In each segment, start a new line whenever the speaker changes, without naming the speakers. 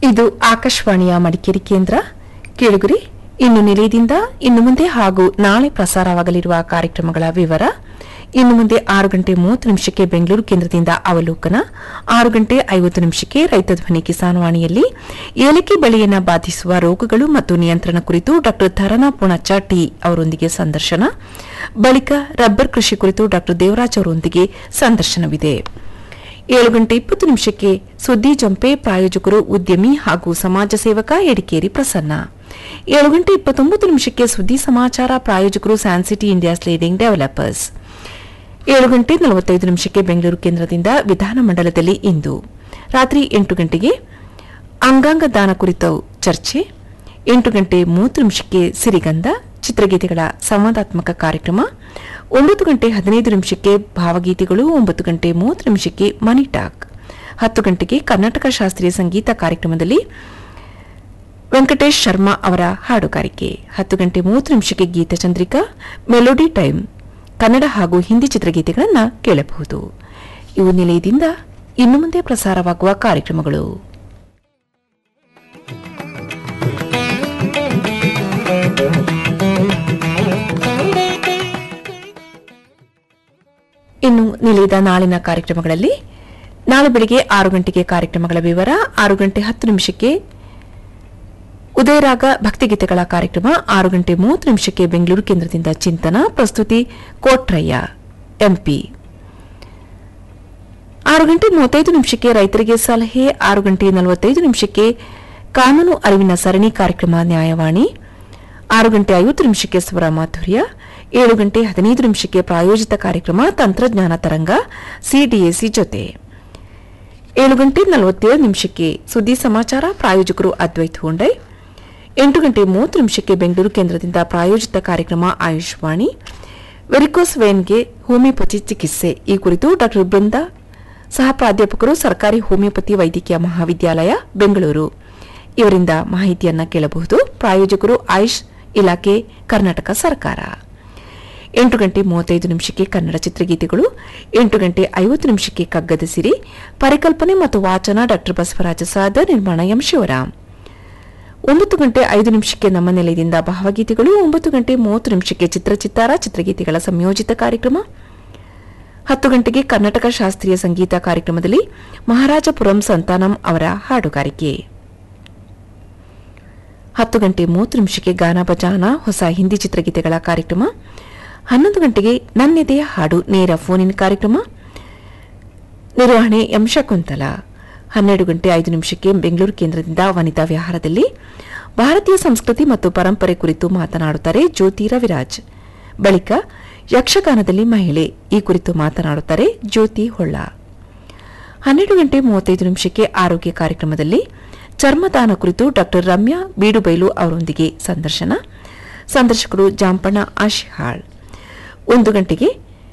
ಇದು ಆಕಾಶವಾಣಿಯ ಮಡಿಕೇರಿ ಕೇಂದ್ರ ಕೇಳುಗರಿ ಇನ್ನು ನಿಲಯದಿಂದ ಇನ್ನು ಮುಂದೆ ಹಾಗೂ ನಾಳೆ ಪ್ರಸಾರವಾಗಲಿರುವ ಕಾರ್ಯಕ್ರಮಗಳ ವಿವರ ಇನ್ನು ಮುಂದೆ ಆರು ಗಂಟೆ ಮೂವತ್ತು ನಿಮಿಷಕ್ಕೆ ಬೆಂಗಳೂರು ಕೇಂದ್ರದಿಂದ ಅವಲೋಕನ ಆರು ಗಂಟೆ ಐವತ್ತು ನಿಮಿಷಕ್ಕೆ ರೈತ ಧ್ವನಿ ಕಿಸಾನ್ವಾಣಿಯಲ್ಲಿ ಏಲಕ್ಕಿ ಬೆಳೆಯನ್ನು ಬಾಧಿಸುವ ರೋಗಗಳು ಮತ್ತು ನಿಯಂತ್ರಣ ಕುರಿತು ಡಾ ಧರಣ ಪುಣಚ ಟಿ ಅವರೊಂದಿಗೆ ಸಂದರ್ಶನ ಬಳಿಕ ರಬ್ಬರ್ ಕೃಷಿ ಕುರಿತು ಡಾ ದೇವರಾಜ್ ಅವರೊಂದಿಗೆ ಸಂದರ್ಶನವಿದೆ ಏಳು ಗಂಟೆ ಇಪ್ಪತ್ತು ನಿಮಿಷಕ್ಕೆ ಸುದ್ದಿ ಜಂಪೆ ಪ್ರಾಯೋಜಕರು ಉದ್ಯಮಿ ಹಾಗೂ ಸಮಾಜ ಸೇವಕ ಎಡಿಕೇರಿ ಪ್ರಸನ್ನ ಏಳು ಗಂಟೆ ಇಪ್ಪತ್ತೊಂಬತ್ತು ನಿಮಿಷಕ್ಕೆ ಸುದ್ದಿ ಸಮಾಚಾರ ಪ್ರಾಯೋಜಕರು ಸ್ಯಾನ್ಸಿಟಿ ಇಂಡಿಯಾಸ್ ಲೀಡಿಂಗ್ ಡೆವಲಪರ್ಸ್ ಏಳು ಗಂಟೆ ನಲವತ್ತೈದು ನಿಮಿಷಕ್ಕೆ ಬೆಂಗಳೂರು ಕೇಂದ್ರದಿಂದ ವಿಧಾನಮಂಡಲದಲ್ಲಿ ಇಂದು ರಾತ್ರಿ ಎಂಟು ಗಂಟೆಗೆ ಅಂಗಾಂಗ ದಾನ ಕುರಿತ ಚರ್ಚೆ ಎಂಟು ಗಂಟೆ ಮೂವತ್ತು ನಿಮಿಷಕ್ಕೆ ಸಿರಿಗಂಧ ಚಿತ್ರಗೀತೆಗಳ ಸಂವಾದಾತ್ಮಕ ಕಾರ್ಯಕ್ರಮ ಒಂಬತ್ತು ಗಂಟೆ ಹದಿನೈದು ನಿಮಿಷಕ್ಕೆ ಭಾವಗೀತೆಗಳು ಒಂಬತ್ತು ಗಂಟೆ ಮೂವತ್ತು ನಿಮಿಷಕ್ಕೆ ಮನಿ ಟಾಕ್ ಹತ್ತು ಗಂಟೆಗೆ ಕರ್ನಾಟಕ ಶಾಸ್ತ್ರೀಯ ಸಂಗೀತ ಕಾರ್ಯಕ್ರಮದಲ್ಲಿ ವೆಂಕಟೇಶ್ ಶರ್ಮಾ ಅವರ ಹಾಡುಗಾರಿಕೆ ಹತ್ತು ಗಂಟೆ ಮೂವತ್ತು ನಿಮಿಷಕ್ಕೆ ಗೀತಚಂದ್ರಿಕಾ ಮೆಲೋಡಿ ಟೈಮ್ ಕನ್ನಡ ಹಾಗೂ ಹಿಂದಿ ಚಿತ್ರಗೀತೆಗಳನ್ನು ಕೇಳಬಹುದು ಇವು ನಿಲಯದಿಂದ ಇನ್ನು ಮುಂದೆ ಪ್ರಸಾರವಾಗುವ ಕಾರ್ಯಕ್ರಮಗಳು ಇನ್ನು ನಿಲಯದ ನಾಳಿನ ಕಾರ್ಯಕ್ರಮಗಳಲ್ಲಿ ನಾಳೆ ಬೆಳಿಗ್ಗೆ ಆರು ಗಂಟೆಗೆ ಕಾರ್ಯಕ್ರಮಗಳ ವಿವರ ಆರು ಗಂಟೆ ಹತ್ತು ನಿಮಿಷಕ್ಕೆ ಉದಯರಾಗ ಭಕ್ತಿಗೀತೆಗಳ ಕಾರ್ಯಕ್ರಮ ಆರು ಗಂಟೆ ಮೂವತ್ತು ನಿಮಿಷಕ್ಕೆ ಬೆಂಗಳೂರು ಕೇಂದ್ರದಿಂದ ಚಿಂತನ ಪ್ರಸ್ತುತಿ ಕೋಟ್ರಯ್ಯ ಎಂಪಿ ಆರು ಗಂಟೆ ಮೂವತ್ತೈದು ನಿಮಿಷಕ್ಕೆ ರೈತರಿಗೆ ಸಲಹೆ ಆರು ಗಂಟೆ ನಲವತ್ತೈದು ನಿಮಿಷಕ್ಕೆ ಕಾನೂನು ಅರಿವಿನ ಸರಣಿ ಕಾರ್ಯಕ್ರಮ ನ್ಯಾಯವಾಣಿ ಆರು ಗಂಟೆ ಐವತ್ತು ನಿಮಿಷಕ್ಕೆ ಸ್ವರ ಮಾಧುರ್ಯ ಏಳು ಗಂಟೆ ಹದಿನೈದು ನಿಮಿಷಕ್ಕೆ ಪ್ರಾಯೋಜಿತ ಕಾರ್ಯಕ್ರಮ ತಂತ್ರಜ್ಞಾನ ತರಂಗ ಸಿಡಿಎಸಿ ಜೊತೆ ಏಳು ಗಂಟೆ ನಲವತ್ತೇಳು ನಿಮಿಷಕ್ಕೆ ಸುದ್ದಿ ಸಮಾಚಾರ ಪ್ರಾಯೋಜಕರು ಅದ್ವೈತ್ ಹೊಂಡೈ ಎಂಟು ಗಂಟೆ ಮೂವತ್ತು ನಿಮಿಷಕ್ಕೆ ಬೆಂಗಳೂರು ಕೇಂದ್ರದಿಂದ ಪ್ರಾಯೋಜಿತ ಕಾರ್ಯಕ್ರಮ ಆಯುಷ್ವಾಣಿ ವೆರಿಕೋಸ್ ವೇನ್ಗೆ ಹೋಮಿಯೋಪತಿ ಚಿಕಿತ್ಸೆ ಈ ಕುರಿತು ಡಾ ಬೃಂದಾ ಸಹ ಪ್ರಾಧ್ಯಾಪಕರು ಸರ್ಕಾರಿ ಹೋಮಿಯೋಪತಿ ವೈದ್ಯಕೀಯ ಮಹಾವಿದ್ಯಾಲಯ ಬೆಂಗಳೂರು ಇವರಿಂದ ಮಾಹಿತಿಯನ್ನ ಕೇಳಬಹುದು ಪ್ರಾಯೋಜಕರು ಆಯುಷ್ ಇಲಾಖೆ ಕರ್ನಾಟಕ ಸರ್ಕಾರ ಎಂಟು ಗಂಟೆ ಮೂವತ್ತೈದು ನಿಮಿಷಕ್ಕೆ ಕನ್ನಡ ಚಿತ್ರಗೀತೆಗಳು ಎಂಟು ಗಂಟೆ ಐವತ್ತು ನಿಮಿಷಕ್ಕೆ ಕಗ್ಗದ ಸಿರಿ ಪರಿಕಲ್ಪನೆ ಮತ್ತು ವಾಚನ ಡಾ ಬಸವರಾಜ ಸಾದ ನಿರ್ಮಾಣ ಎಂ ಶಿವರಾಮ್ ಒಂಬತ್ತು ಗಂಟೆ ಐದು ನಿಮಿಷಕ್ಕೆ ನಮ್ಮ ನೆಲೆಯದಿಂದ ಭಾವಗೀತೆಗಳು ಒಂಬತ್ತು ಗಂಟೆ ಮೂವತ್ತು ನಿಮಿಷಕ್ಕೆ ಚಿತ್ರಚಿತ್ತಾರ ಚಿತ್ರಗೀತೆಗಳ ಸಂಯೋಜಿತ ಕಾರ್ಯಕ್ರಮ ಹತ್ತು ಗಂಟೆಗೆ ಕರ್ನಾಟಕ ಶಾಸ್ತ್ರೀಯ ಸಂಗೀತ ಕಾರ್ಯಕ್ರಮದಲ್ಲಿ ಮಹಾರಾಜಪುರಂ ಸಂತಾನಂ ಅವರ ಹಾಡುಗಾರಿಕೆ ಹತ್ತು ಗಂಟೆ ಮೂವತ್ತು ನಿಮಿಷಕ್ಕೆ ಗಾನ ಬಜಾನ ಹೊಸ ಹಿಂದಿ ಚಿತ್ರಗೀತೆಗಳ ಕಾರ್ಯಕ್ರಮ ಹನ್ನೊಂದು ಗಂಟೆಗೆ ನನ್ನೆದೆಯ ಹಾಡು ನೇರ ಫೋನಿನ ಕಾರ್ಯಕ್ರಮ ನಿರ್ವಹಣೆ ಎಂ ಶಕುಂತಲ ಹನ್ನೆರಡು ಗಂಟೆ ಐದು ನಿಮಿಷಕ್ಕೆ ಬೆಂಗಳೂರು ಕೇಂದ್ರದಿಂದ ವನಿತಾ ವಿಹಾರದಲ್ಲಿ ಭಾರತೀಯ ಸಂಸ್ಕೃತಿ ಮತ್ತು ಪರಂಪರೆ ಕುರಿತು ಮಾತನಾಡುತ್ತಾರೆ ಜ್ಯೋತಿ ರವಿರಾಜ್ ಬಳಿಕ ಯಕ್ಷಗಾನದಲ್ಲಿ ಮಹಿಳೆ ಈ ಕುರಿತು ಮಾತನಾಡುತ್ತಾರೆ ಜ್ಯೋತಿ ಹೊಳ್ಳ ಹನ್ನೆರಡು ಗಂಟೆ ಮೂವತ್ತೈದು ನಿಮಿಷಕ್ಕೆ ಆರೋಗ್ಯ ಕಾರ್ಯಕ್ರಮದಲ್ಲಿ ಚರ್ಮದಾನ ಕುರಿತು ಡಾ ರಮ್ಯಾ ಬೀಡುಬೈಲು ಅವರೊಂದಿಗೆ ಸಂದರ್ಶನ ಸಂದರ್ಶಕರು ಜಾಂಪಣ್ಣ ಆಶಿಹಾಳ್ ಒಂದು ಗಂಟೆಗೆ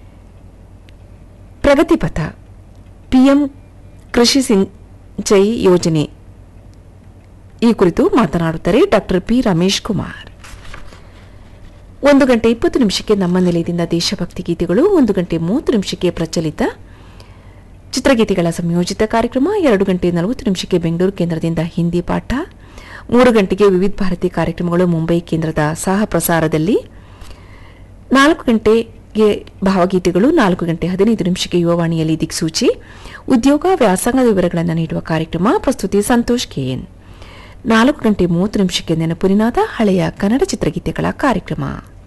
ಪ್ರಗತಿಪಥ ಪಿಎಂ ಕೃಷಿ ಸಿಂಚಯಿ ಯೋಜನೆ ಈ ಕುರಿತು ಮಾತನಾಡುತ್ತಾರೆ ಡಾ ಪಿ ರಮೇಶ್ ಕುಮಾರ್ ಒಂದು ಗಂಟೆ ಇಪ್ಪತ್ತು ನಿಮಿಷಕ್ಕೆ ನಮ್ಮ ನಿಲಯದಿಂದ ದೇಶಭಕ್ತಿ ಗೀತೆಗಳು ಒಂದು ಗಂಟೆ ಮೂವತ್ತು ನಿಮಿಷಕ್ಕೆ ಪ್ರಚಲಿತ ಚಿತ್ರಗೀತೆಗಳ ಸಂಯೋಜಿತ ಕಾರ್ಯಕ್ರಮ ಎರಡು ಗಂಟೆ ನಲವತ್ತು ನಿಮಿಷಕ್ಕೆ ಬೆಂಗಳೂರು ಕೇಂದ್ರದಿಂದ ಹಿಂದಿ ಪಾಠ ಮೂರು ಗಂಟೆಗೆ ವಿವಿಧ ಭಾರತಿ ಕಾರ್ಯಕ್ರಮಗಳು ಮುಂಬೈ ಕೇಂದ್ರದ ಸಹ ಪ್ರಸಾರದಲ್ಲಿ ನಾಲ್ಕು ಗಂಟೆಗೆ ಭಾವಗೀತೆಗಳು ನಾಲ್ಕು ಗಂಟೆ ಹದಿನೈದು ನಿಮಿಷಕ್ಕೆ ಯುವವಾಣಿಯಲ್ಲಿ ದಿಕ್ಸೂಚಿ ಉದ್ಯೋಗ ವ್ಯಾಸಂಗದ ವಿವರಗಳನ್ನು ನೀಡುವ ಕಾರ್ಯಕ್ರಮ ಪ್ರಸ್ತುತಿ ಸಂತೋಷ್ ಕೆಎನ್ ನಾಲ್ಕು ಗಂಟೆ ಮೂವತ್ತು ನಿಮಿಷಕ್ಕೆ ನೆನಪುರಿನಾದ ಹಳೆಯ ಕನ್ನಡ ಚಿತ್ರಗೀತೆಗಳ ಕಾರ್ಯಕ್ರಮ